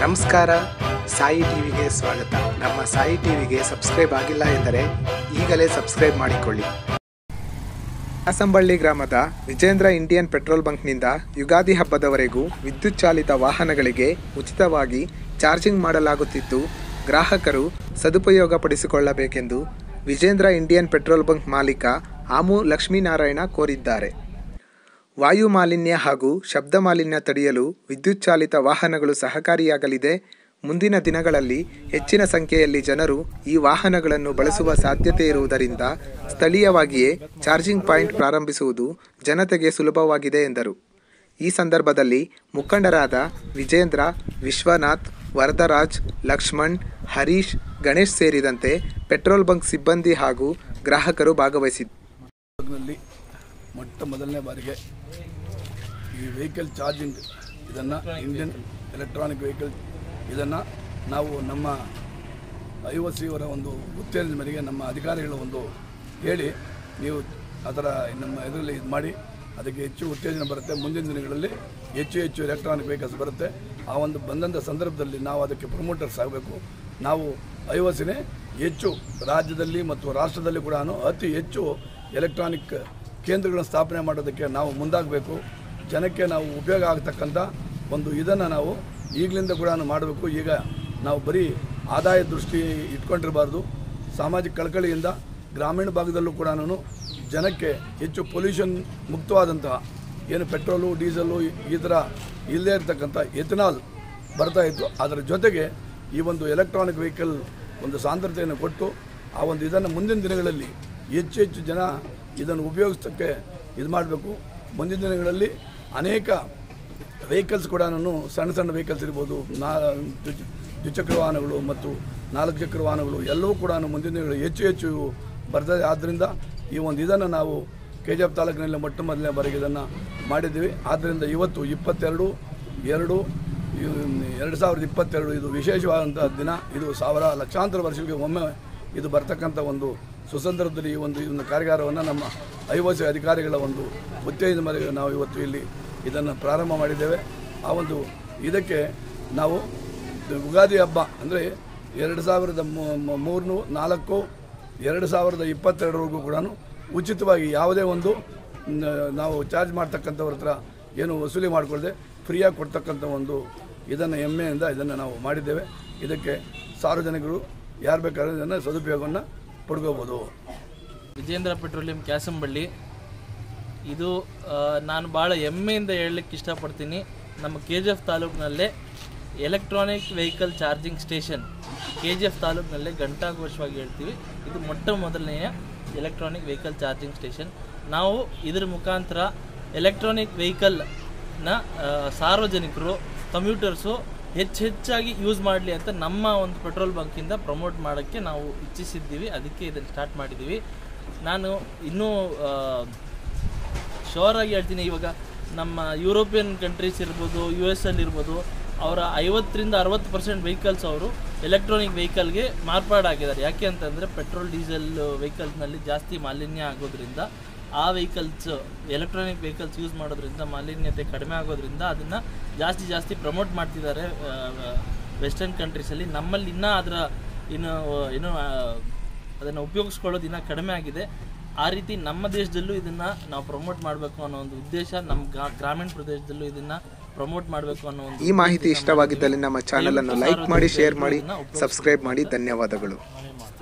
ನಮಸ್ಕಾರ ಸಾಯಿ ಟಿವಿಗೆ ಸ್ವಾಗತ ನಮ್ಮ ಸಾಯಿ ಟಿವಿಗೆ ಸಬ್ಸ್ಕ್ರೈಬ್ ಆಗಿಲ್ಲ ಎಂದರೆ ಈಗಲೇ ಸಬ್ಸ್ಕ್ರೈಬ್ ಮಾಡಿಕೊಳ್ಳಿ ಕಾಸಂಬಳ್ಳಿ ಗ್ರಾಮದ ವಿಜೇಂದ್ರ ಇಂಡಿಯನ್ ಪೆಟ್ರೋಲ್ ಬಂಕ್ನಿಂದ ಯುಗಾದಿ ಹಬ್ಬದವರೆಗೂ ವಿದ್ಯುತ್ ಚಾಲಿತ ವಾಹನಗಳಿಗೆ ಉಚಿತವಾಗಿ ಚಾರ್ಜಿಂಗ್ ಮಾಡಲಾಗುತ್ತಿದ್ದು ಗ್ರಾಹಕರು ಸದುಪಯೋಗ ಪಡಿಸಿಕೊಳ್ಳಬೇಕೆಂದು ವಿಜೇಂದ್ರ ಇಂಡಿಯನ್ ಪೆಟ್ರೋಲ್ ಬಂಕ್ ಮಾಲೀಕ ಆಮು ಲಕ್ಷ್ಮೀನಾರಾಯಣ ಕೋರಿದ್ದಾರೆ ವಾಯು ಮಾಲಿನ್ಯ ಹಾಗೂ ಶಬ್ದ ಮಾಲಿನ್ಯ ತಡೆಯಲು ವಿದ್ಯುತ್ ಚಾಲಿತ ವಾಹನಗಳು ಸಹಕಾರಿಯಾಗಲಿದೆ ಮುಂದಿನ ದಿನಗಳಲ್ಲಿ ಹೆಚ್ಚಿನ ಸಂಖ್ಯೆಯಲ್ಲಿ ಜನರು ಈ ವಾಹನಗಳನ್ನು ಬಳಸುವ ಸಾಧ್ಯತೆ ಇರುವುದರಿಂದ ಸ್ಥಳೀಯವಾಗಿಯೇ ಚಾರ್ಜಿಂಗ್ ಪಾಯಿಂಟ್ ಪ್ರಾರಂಭಿಸುವುದು ಜನತೆಗೆ ಸುಲಭವಾಗಿದೆ ಎಂದರು ಈ ಸಂದರ್ಭದಲ್ಲಿ ಮುಖಂಡರಾದ ವಿಜೇಂದ್ರ ವಿಶ್ವನಾಥ್ ವರದರಾಜ್ ಲಕ್ಷ್ಮಣ್ ಹರೀಶ್ ಗಣೇಶ್ ಸೇರಿದಂತೆ ಪೆಟ್ರೋಲ್ ಬಂಕ್ ಸಿಬ್ಬಂದಿ ಹಾಗೂ ಗ್ರಾಹಕರು ಭಾಗವಹಿಸಿದ್ದರು ನಲ್ಲಿ ಮೊಟ್ಟ ಮೊದಲನೇ ಬಾರಿಗೆ ಈ ವೆಹಿಕಲ್ ಚಾರ್ಜಿಂಗ್ ಇದನ್ನು ಇಂಡಿಯನ್ ಎಲೆಕ್ಟ್ರಾನಿಕ್ ವೆಹಿಕಲ್ ಇದನ್ನು ನಾವು ನಮ್ಮ ಐ ಒ ಸಿಯವರ ಒಂದು ಉತ್ತೇಜನ ಮೇರೆಗೆ ನಮ್ಮ ಅಧಿಕಾರಿಗಳ ಒಂದು ಹೇಳಿ ನೀವು ಅದರ ನಮ್ಮ ಇದರಲ್ಲಿ ಇದು ಮಾಡಿ ಅದಕ್ಕೆ ಹೆಚ್ಚು ಉತ್ತೇಜನ ಬರುತ್ತೆ ಮುಂದಿನ ದಿನಗಳಲ್ಲಿ ಹೆಚ್ಚು ಹೆಚ್ಚು ಎಲೆಕ್ಟ್ರಾನಿಕ್ ವೆಹಿಕಲ್ಸ್ ಬರುತ್ತೆ ಆ ಒಂದು ಬಂದಂಥ ಸಂದರ್ಭದಲ್ಲಿ ನಾವು ಅದಕ್ಕೆ ಪ್ರಮೋಟರ್ಸ್ ಆಗಬೇಕು ನಾವು ಐ ಒ ಸಿನೇ ಹೆಚ್ಚು ರಾಜ್ಯದಲ್ಲಿ ಮತ್ತು ರಾಷ್ಟ್ರದಲ್ಲಿ ಕೂಡ ಅತಿ ಹೆಚ್ಚು ಎಲೆಕ್ಟ್ರಾನಿಕ್ ಕೇಂದ್ರಗಳನ್ನು ಸ್ಥಾಪನೆ ಮಾಡೋದಕ್ಕೆ ನಾವು ಮುಂದಾಗಬೇಕು ಜನಕ್ಕೆ ನಾವು ಉಪಯೋಗ ಆಗ್ತಕ್ಕಂಥ ಒಂದು ಇದನ್ನು ನಾವು ಈಗಲಿಂದ ಕೂಡ ಮಾಡಬೇಕು ಈಗ ನಾವು ಬರೀ ಆದಾಯ ದೃಷ್ಟಿ ಇಟ್ಕೊಂಡಿರಬಾರ್ದು ಸಾಮಾಜಿಕ ಕಳಕಳಿಯಿಂದ ಗ್ರಾಮೀಣ ಭಾಗದಲ್ಲೂ ಕೂಡ ಜನಕ್ಕೆ ಹೆಚ್ಚು ಪೊಲ್ಯೂಷನ್ ಮುಕ್ತವಾದಂತಹ ಏನು ಪೆಟ್ರೋಲು ಡೀಸೆಲು ಈ ಥರ ಇಲ್ಲದೇ ಇರತಕ್ಕಂಥ ಎಥನಾಲ್ ಬರ್ತಾ ಇತ್ತು ಅದರ ಜೊತೆಗೆ ಈ ಒಂದು ಎಲೆಕ್ಟ್ರಾನಿಕ್ ವೆಹಿಕಲ್ ಒಂದು ಸಾಂದ್ರತೆಯನ್ನು ಕೊಟ್ಟು ಆ ಒಂದು ಇದನ್ನು ಮುಂದಿನ ದಿನಗಳಲ್ಲಿ ಹೆಚ್ಚು ಹೆಚ್ಚು ಜನ ಇದನ್ನು ಉಪಯೋಗಿಸೋಕ್ಕೆ ಇದು ಮಾಡಬೇಕು ಮುಂದಿನ ದಿನಗಳಲ್ಲಿ ಅನೇಕ ವೆಹಿಕಲ್ಸ್ ಕೂಡ ಸಣ್ಣ ಸಣ್ಣ ವೆಹಿಕಲ್ಸ್ ಇರ್ಬೋದು ನಾ ದ್ವಿಚ- ದ್ವಿಚಕ್ರ ವಾಹನಗಳು ಮತ್ತು ನಾಲ್ಕು ಚಕ್ರ ವಾಹನಗಳು ಎಲ್ಲವೂ ಕೂಡ ಮುಂದಿನ ದಿನಗಳಲ್ಲಿ ಹೆಚ್ಚು ಹೆಚ್ಚು ಬರ್ತದೆ ಆದ್ದರಿಂದ ಈ ಒಂದು ಇದನ್ನು ನಾವು ಕೆ ಜಿ ಎಫ್ ತಾಲೂಕಿನಲ್ಲಿ ಮೊಟ್ಟ ಮೊದಲನೇ ಬಾರಿಗೆ ಇದನ್ನು ಮಾಡಿದ್ದೀವಿ ಆದ್ದರಿಂದ ಇವತ್ತು ಇಪ್ಪತ್ತೆರಡು ಎರಡು ಎರಡು ಸಾವಿರದ ಇಪ್ಪತ್ತೆರಡು ಇದು ವಿಶೇಷವಾದಂಥ ದಿನ ಇದು ಸಾವಿರ ಲಕ್ಷಾಂತರ ವರ್ಷಗಳಿಗೆ ಒಮ್ಮೆ ಇದು ಬರ್ತಕ್ಕಂಥ ಒಂದು ಸುಸಂದರ್ಭದಲ್ಲಿ ಈ ಒಂದು ಈ ಒಂದು ಕಾರ್ಯಾಗಾರವನ್ನು ನಮ್ಮ ಐವತ್ತು ಅಧಿಕಾರಿಗಳ ಒಂದು ಉತ್ತೇಜನ ಮೇರೆಗೆ ನಾವು ಇವತ್ತು ಇಲ್ಲಿ ಇದನ್ನು ಪ್ರಾರಂಭ ಮಾಡಿದ್ದೇವೆ ಆ ಒಂದು ಇದಕ್ಕೆ ನಾವು ಇದು ಯುಗಾದಿ ಹಬ್ಬ ಅಂದರೆ ಎರಡು ಸಾವಿರದ ಮೂರು ನಾಲ್ಕು ಎರಡು ಸಾವಿರದ ಇಪ್ಪತ್ತೆರಡರವರೆಗೂ ಕೂಡ ಉಚಿತವಾಗಿ ಯಾವುದೇ ಒಂದು ನ- ನಾವು ಚಾರ್ಜ್ ಮಾಡ್ತಕ್ಕಂಥವ್ರ ಹತ್ರ ಏನು ವಸೂಲಿ ಮಾಡಿಕೊಳ್ಳದೆ ಫ್ರೀಯಾಗಿ ಕೊಡ್ತಕ್ಕಂಥ ಒಂದು ಇದನ್ನು ಹೆಮ್ಮೆಯಿಂದ ಇದನ್ನು ನಾವು ಮಾಡಿದ್ದೇವೆ ಇದಕ್ಕೆ ಸಾರ್ವಜನಿಕರು ಯಾರು ಬೇಕಾದ್ರೆ ಇದನ್ನು ಸದುಪಯೋಗವನ್ನು ಪಡ್ಕೋಬೋದು ವಿಜೇಂದ್ರ ಪೆಟ್ರೋಲಿಯಂ ಕ್ಯಾಸಂಬಳ್ಳಿ ಇದು ಆ, ನಾನು ಭಾಳ ಹೆಮ್ಮೆಯಿಂದ ಹೇಳಲಿಕ್ಕೆ ಇಷ್ಟಪಡ್ತೀನಿ ನಮ್ಮ ಕೆ ಜಿ ಎಫ್ ತಾಲೂಕಿನಲ್ಲೇ electronic vehicle charging station K G F ತಾಲೂಕಿನಲ್ಲೇ ಘಂಟಾಘೋಷವಾಗಿ ಹೇಳ್ತೀವಿ ಇದು ಮೊಟ್ಟ ಮೊದಲನೆಯ ಎಲೆಕ್ಟ್ರಾನಿಕ್ ವೆಹಿಕಲ್ ಚಾರ್ಜಿಂಗ್ ಸ್ಟೇಷನ್ ನಾವು ಇದರ ಮುಖಾಂತರ ಎಲೆಕ್ಟ್ರಾನಿಕ್ ವೆಹಿಕಲ್ನ ಸಾರ್ವಜನಿಕರು ಕಮ್ಯೂಟರ್ಸು ಹೆಚ್ಚು ಹೆಚ್ಚಾಗಿ ಯೂಸ್ ಮಾಡಲಿ ಅಂತ ನಮ್ಮ ಒಂದು ಪೆಟ್ರೋಲ್ ಬಂಕಿಂದ ಪ್ರಮೋಟ್ ಮಾಡೋಕ್ಕೆ ನಾವು ಇಚ್ಛಿಸಿದ್ದೀವಿ ಅದಕ್ಕೆ ಇದನ್ನು ಸ್ಟಾರ್ಟ್ ಮಾಡಿದ್ದೀವಿ ನಾನು ಇನ್ನೂ ಶೋರ್ ಆಗಿ ಹೇಳ್ತೀನಿ ಇವಾಗ ನಮ್ಮ ಯುರೋಪಿಯನ್ ಕಂಟ್ರೀಸ್ ಇರ್ಬೋದು ಯು ಎಸ್ ಅಲ್ಲಿ ಇರ್ಬೋದು ಅವರ ಐವತ್ತರಿಂದ ಅರವತ್ತು ಪರ್ಸೆಂಟ್ ವೆಹಿಕಲ್ಸ್ ಅವರು ಎಲೆಕ್ಟ್ರಾನಿಕ್ ವೆಹಿಕಲ್ಗೆ ಮಾರ್ಪಾಡಾಗಿದ್ದಾರೆ ಯಾಕೆ ಅಂತಂದರೆ ಪೆಟ್ರೋಲ್ ಡೀಸೆಲ್ ವೆಹಿಕಲ್ಸ್ನಲ್ಲಿ ಜಾಸ್ತಿ ಮಾಲಿನ್ಯ ಆಗೋದ್ರಿಂದ ಆ ವೆಹಿಕಲ್ಸ್ ಎಲೆಕ್ಟ್ರಾನಿಕ್ ವೆಹಿಕಲ್ಸ್ ಯೂಸ್ ಮಾಡೋದ್ರಿಂದ ಮಾಲಿನ್ಯತೆ ಕಡಿಮೆ ಆಗೋದ್ರಿಂದ ಅದನ್ನು ಜಾಸ್ತಿ ಜಾಸ್ತಿ ಪ್ರಮೋಟ್ ಮಾಡ್ತಿದ್ದಾರೆ ವೆಸ್ಟರ್ನ್ ಕಂಟ್ರೀಸಲ್ಲಿ ನಮ್ಮಲ್ಲಿ ಇನ್ನೂ ಅದರ ಇನ್ನು ಏನು ಅದನ್ನು ಉಪಯೋಗಿಸ್ಕೊಳ್ಳೋದು ಇನ್ನೂ ಕಡಿಮೆ ಆಗಿದೆ ಆ ರೀತಿ ನಮ್ಮ ದೇಶದಲ್ಲೂ ಇದನ್ನು ನಾವು ಪ್ರಮೋಟ್ ಮಾಡಬೇಕು ಅನ್ನೋ ಒಂದು ಉದ್ದೇಶ ನಮ್ಮ ಗ್ರಾ- ಗ್ರಾಮೀಣ ಪ್ರದೇಶದಲ್ಲೂ ಇದನ್ನು ಪ್ರಮೋಟ್ ಮಾಡಬೇಕು ಅನ್ನೋ ಒಂದು ಈ ಮಾಹಿತಿ ಇಷ್ಟವಾಗಿದ್ದಲ್ಲಿ ನಮ್ಮ ಚಾನಲ್ ಅನ್ನು ಲೈಕ್ ಮಾಡಿ ಶೇರ್ ಮಾಡಿ ಸಬ್ಸ್ಕ್ರೈಬ್ ಮಾಡಿ ಧನ್ಯವಾದಗಳು ಮನವಿ ಮಾಡ್ತೀನಿ.